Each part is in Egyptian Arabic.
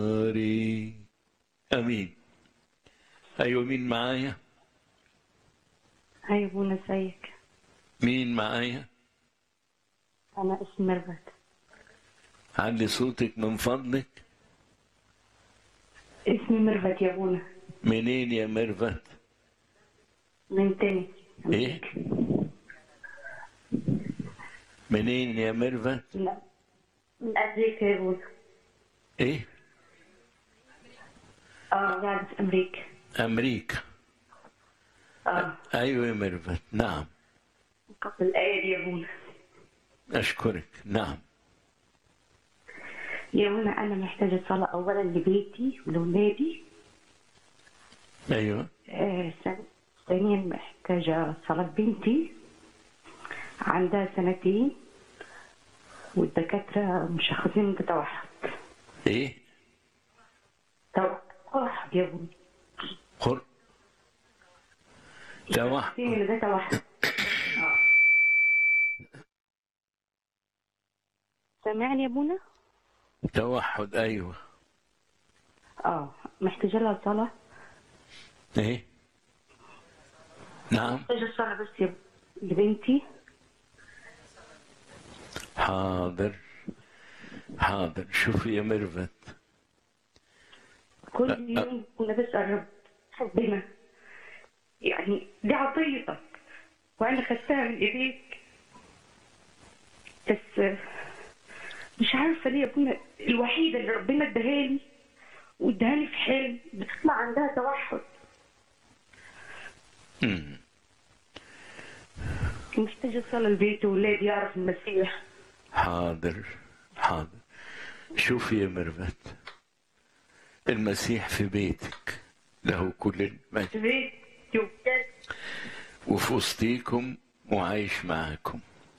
ناري امين ايوه مين معايا هاي ابونا ازيك مين معايا انا اسمي ميرفت علي صوتك من فضلك اسمي ميرفت يا ابونا منين يا ميرفت من تاني ايه منين يا ميرفت من من امريكا يا ابونا ايه اه قاعدة في امريكا امريكا اه ايوه يا ميرفت نعم قبل الايه دي يا ابونا اشكرك نعم يا ابونا انا محتاجة صلاة اولا لبيتي ولولادي ايوه آه ثان- ثانيا محتاجة صلاة بنتي عندها سنتين والدكاترة مش اخذين توحد ايه توحد يا ابونا قر توحد في ده توحد آه. سامعني يا ابونا؟ توحد ايوه اه محتاجة لها صلاة ايه نعم محتاجة صلاة بس يا لبنتي حاضر حاضر شوفي يا ميرفت كل أ- يوم كنا بسأل رب ربنا يعني دي عطيتك وأنا خدتها من إيديك بس مش عارفة ليه يا ابونا الوحيدة اللي ربنا اداها لي واداها في حلم بتطلع عندها توحد مم. محتاجة صلاة لبيتي وولادي يعرف المسيح حاضر حاضر شوفي يا ميرفت المسيح في بيتك له كل المجد في بيتي وبجد وفي وسطيكم وعايش معاكم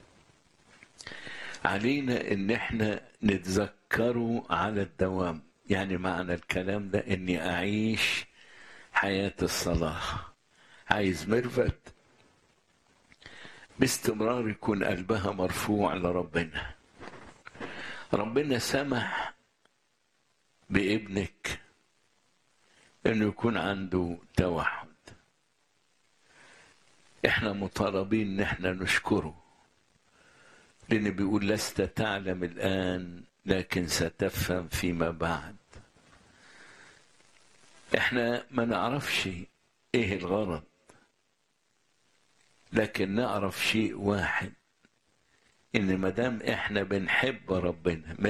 علينا ان احنا نتذكره على الدوام يعني معنى الكلام ده اني اعيش حياة الصلاة عايز ميرفت باستمرار يكون قلبها مرفوع لربنا ربنا سمح بابنك انه يكون عنده توحد احنا مطالبين ان احنا نشكره لان بيقول لست تعلم الان لكن ستفهم فيما بعد احنا ما نعرفش ايه الغرض لكن نعرف شيء واحد ان ما دام احنا بنحب ربنا